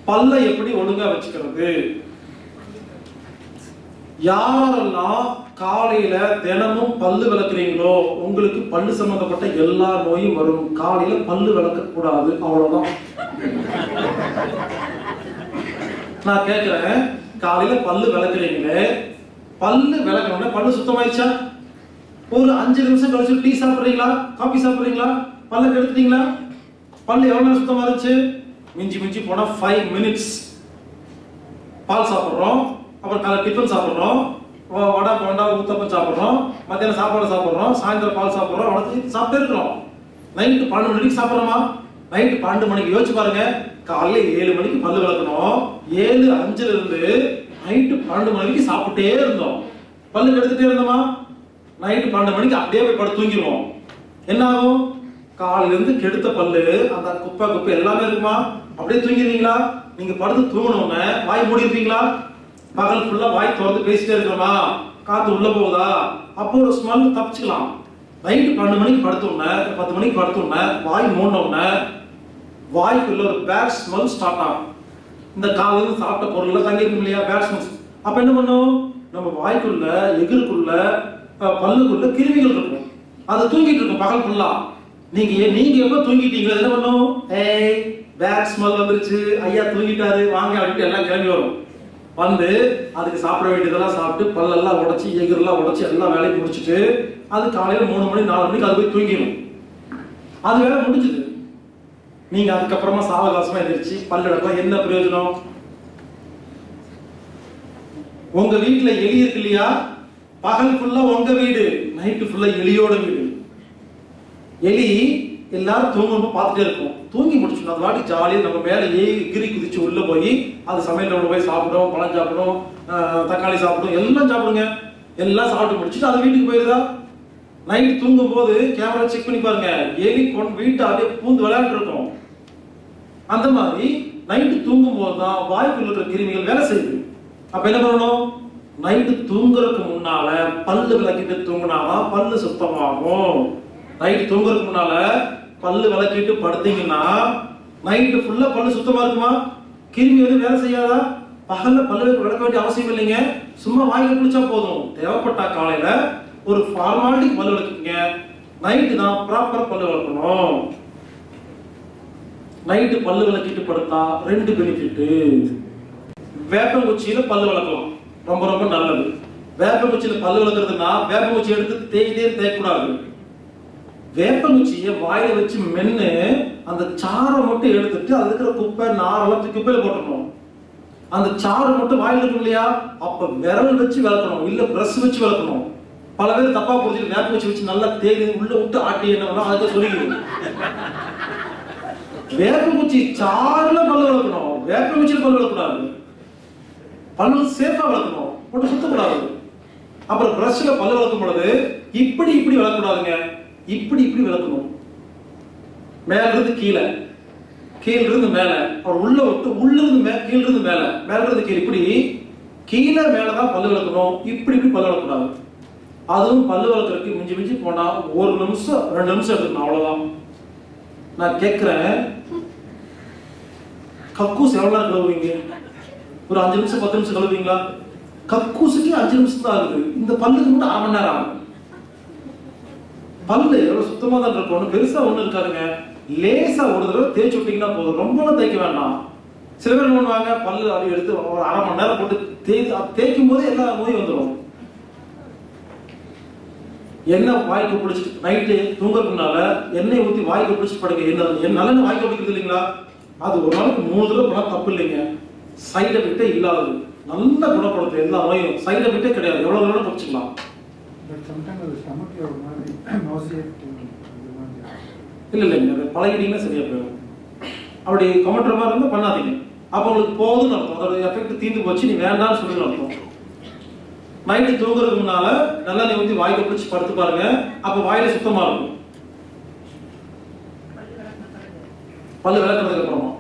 பல்லை எப்படி ஒழுங்கா வச்சுக்கிறது யாரெல்லாம் காலையில தினமும் பல்லு விளக்குறீங்களோ உங்களுக்கு பல்லு சம்பந்தப்பட்ட எல்லா நோயும் வரும் காலையில பல்லு விளக்க கூடாது அவ்வளவுதான் நான் கேட்கிறேன் காலையில பல்லு விளக்குறீங்களே பல்லு விளக்கணும்னா பல்லு சுத்தமாயிடுச்சா ஒரு அஞ்சு நிமிஷம் கழிச்சு டீ சாப்பிடுறீங்களா காபி சாப்பிடுறீங்களா பல்ல எடுத்துட்டீங்களா பல்லு எவ்வளவு நேரம் சுத்தமா இருந்துச்சு மிஞ்சி மிஞ்சி போனா ஃபைவ் மினிட்ஸ் பால் சாப்பிடுறோம் அப்புறம் காலை டிஃபன் சாப்பிடுறோம் வ- வடை போண்டா ஊத்தப்பம் சாப்பிடுறோம் மத்தியானம் சாப்பாடு சாப்பிடுறோம் சாயந்தரம் பால் சாப்பிடுறோம் வடை சாப்பிட்டே இருக்கிறோம் நைட்டு பன்னெண்டு மணிக்கு சாப்பிடுறோமா நைட்டு பன்னெண்டு மணிக்கு யோசிச்சு பாருங்க காலையில ஏழு மணிக்கு பல்லு விளக்கணும் ஏழு அஞ்சுல இருந்து நைட்டு பன்னெண்டு மணிக்கு சாப்பிட்டே இருந்தோம் பல்லு எடுத்துட்டே இருந்தோமா நைட்டு பன்னெண்டு மணிக்கு அப்படியே போய் படுத்து தூங்கிடுவோம் என்ன ஆகும் காலையில இருந்து கெடுத்த பல்லு அந்த குப்பை குப்பை எல்லாமே இருக்குமா அப்படியே தூங்கிடுவீங்களா நீங்க படுத்து தூங்கினோடனே வாய் மூடி இருப்பீங்களா பகல் ஃபுல்லா வாய் திறந்து பேசிட்டே இருக்கிறோமா காத்து உள்ள போகுதா அப்போ ஒரு ஸ்மெல் தப்பிச்சுக்கலாம் நைட்டு பன்னெண்டு மணிக்கு படுத்தோடனே பத்து மணிக்கு படுத்தோடனே வாய் மூடினோடனே வாய்க்குள்ள ஒரு பேட் ஸ்மெல் ஸ்டார்ட் ஆகும் இந்த காலையில இருந்து சாப்பிட்ட பொருள்ல தங்கி இருக்கும் இல்லையா பேட் ஸ்மெல்ஸ் அப்ப என்ன பண்ணும் நம்ம வாய்க்குள்ள எகிருக்குள்ள அஹ், பல்லுக்குள்ள கிருமிகள் இருக்கும் அது தூங்கிட்டு இருக்கும் பகல் ஃபுல்லா நீங்க ஏ- நீங்க எப்ப தூங்கிட்டீங்களோ என்ன பண்ணும் ஏய் பேட் ஸ்மெல் வந்துருச்சு ஐயா தூங்கிட்டாரு வாங்க அப்படின்ட்டு எல்லாம் கிளம்பி வரும் வந்து அதுக்கு சாப்பிட வேண்டியதெல்லாம் சாப்பிட்டு பல்லெல்லாம் உடைச்சு எகிரெல்லாம் உடைச்சு எல்லாம் வேலையை முடிச்சிட்டு அது காலையில மூணு மணி நாலு மணிக்கு அது போய் தூங்கிடும் அது வேலை முடிஞ்சுது நீங்க அதுக்கப்புறமா சாவகாசமா எந்திரிச்சு பல்லு விளக்கலாம் என்ன பிரயோஜனம் உங்க வீட்டுல எலி இருக்கு இல்லையா பகல் ஃபுல்லா உங்க வீடு நைட்டு ஃபுல்லா எலியோட வீடு எலி எல்லாரும் தூங்கும்போது பார்த்துட்டே இருக்கும் தூங்கி முடிச்சுடும் அது வாட்டி ஜாலியாக நம்ம மேலே ஏறி கிரி குதிச்சு உள்ள போய் அது சமையல் உள்ள போய் சாப்பிடும் பழம் சாப்பிடும் ஆஹ், தக்காளி சாப்பிடும் எல்லாம் சாப்பிடுங்க எல்லாம் சாப்பிட்டு முடிச்சுட்டு அது வீட்டுக்கு போயிருதா நைட் தூங்கும் போது கேமரா செக் பண்ணி பாருங்க எலி கொண்டு வீட்டை அப்படியே பூந்து விளையாண்டு இருக்கும் அந்த மாதிரி நைட்டு தூங்கும் போது தான் வாய்க்குள்ள இருக்கிற கிருமிகள் வேலை செய்யுது அப்ப என்ன பண்ணணும் நைட்டு தூங்குறதுக்கு முன்னால பல்லு விளக்கிட்டு தூங்கினாதான் பல்லு சுத்தமாகும் நைட்டு தூங்குறதுக்கு முன்னால பல்லு விளக்கிட்டு படுத்தீங்கன்னா நைட்டு ஃபுல்லா பல்லு சுத்தமா இருக்குமா கிருமி எதுவும் வேலை செய்யாதா பகல்ல பல்லு விளக்க விளக்க வேண்டிய அவசியம் இல்லைங்க சும்மா வாயில குளிச்சா போதும் தேவைப்பட்டா காலையில ஒரு ஃபார்மாலிட்டி பல்லு விளக்குங்க நைட்டு தான் ப்ராப்பர் பல்லு விளக்கணும் நைட்டு பல்லு விளக்கிட்டு படுத்தா ரெண்டு பெனிஃபிட் வேப்பங்குச்சியில பல்லு விளக்கலாம் ரொம்ப ரொம்ப நல்லது வேப்பங்குச்சியில பல்லு விளக்குறதுன்னா வேப்பங்குச்சி எடுத்து தேய்தே தேய்க்கூடாது வேப்பங்குச்சியை வாயில வச்சு மென்னு அந்த சாறை மட்டும் எடுத்துட்டு அது இருக்கிற குப்பை நாரெல்லாம் தூக்கி குப்பையில போட்டுக்கணும் அந்த சாறு மட்டும் வாயில இருக்கும் இல்லையா அப்ப விரல் வச்சு விளக்கணும் இல்ல பிரஷ் வச்சு விளக்கணும் பல பேர் தப்பா புரிஞ்சு வேப்பங்குச்சி வச்சு நல்லா தேடி உள்ள விட்டு ஆட்டி என்ன பண்ணா அதுக்கு சொல்லிக்கணும் வேப்பங்குச்சி சாறுல பல்லு விளக்கணும் வேப்பங்குச்சியில பல்லு விளக்கக்கூடாது பல்லு சேஃபா விளக்கணும் போட்டு சுத்தக்கூடாது அப்புறம் பிரஷ்ல பல்லு விளக்கும் பொழுது இப்படி இப்படி விளக்கக்கூடாதுங்க இப்படி இப்படி விளக்கணும் மேல இருந்து கீழே கீழ இருந்து மேல அவர் உள்ள விட்டு உள்ள இருந்து மே கீழ இருந்து மேல மேல இருந்து கீழே இப்படி கீழே மேலதான் பல்லு விளக்கணும் இப்படி இப்படி பல்லு விளக்கக்கூடாது அதுவும் பல்லு விளக்குறதுக்கு மிஞ்சி மிஞ்சி போனா ஒரு நிமிஷம் ரெண்டு நிமிஷம் எடுக்கணும் அவ்வளவுதான் நான் கேட்கிறேன் கக்கூஸ் எவ்வளவு நேரம் கழுவுவீங்க ஒரு அஞ்சு நிமிஷம் பத்து நிமிஷம் கழுவுவீங்களா கக்கூசுக்கு அஞ்சு நிமிஷம் தான் ஆகுது இந்த பல்லுக்கு மட்டும் அரை மணி நேரம் ஆகும் பல்லு எவ்வளவு சுத்தமா தான் இருக்கும் ஒண்ணும் பெருசா ஒண்ணும் இருக்காதுங்க லேசா ஒரு தடவை தேய்ச்சி விட்டீங்கன்னா போதும் ரொம்பலாம் தேய்க்க வேண்டாம் சில பேர் என்ன பண்ணுவாங்க பல்லு அப்படி எடுத்து ஒரு அரை மணி நேரம் போட்டு தேய் தேய்க்கும் போதே எல்லா நோயும் வந்துடும் எண்ணெய் வாய்க்கு பிடிச்சிட்டு நைட்டு தூங்குறதுனால எண்ணெய் ஊற்றி வாய்க்கு பிடிச்சிட்டு படுங்க என்ன என் நல்லெண்ணெய் வாய்க்கு பிடிக்கிறது இல்லைங்களா அது ஒரு நாளைக்கு மூணு தடவை பண்ணால் தப்பு இல்லைங்க சைடு எஃபெக்டே இல்லாதது நல்ல குணப்படுத்தும் எல்லா நோயும் சைடு எஃபெக்டே கிடையாது எவ்வளவு வேணாலும் தப்பிச்சுக்கலாம் பட் சம்டைம் அது ஸ்டமக்ல ஒரு மாதிரி நாசியேட் இல்லை இல்லைங்க அது பழகிட்டீங்கன்னா சரியா போயிடும் அப்படி கமெண்ட்ற மாதிரி இருந்தால் பண்ணாதீங்க அப்போ உங்களுக்கு போதும்னு அர்த்தம் அதோட எஃபெக்ட் தீர்ந்து போச்சு நீ வேண்டாம்னு சொல்லி அர்த்தம் நைட்டு தூங்குறதுக்கு முன்னால நல்லா நீ ஊற்றி வாய்க்கு பிடிச்சி படுத்து பாருங்க அப்போ வாயில சுத்தமா இருக்கும் பல்லு விளக்குறதுக்கு அப்புறமா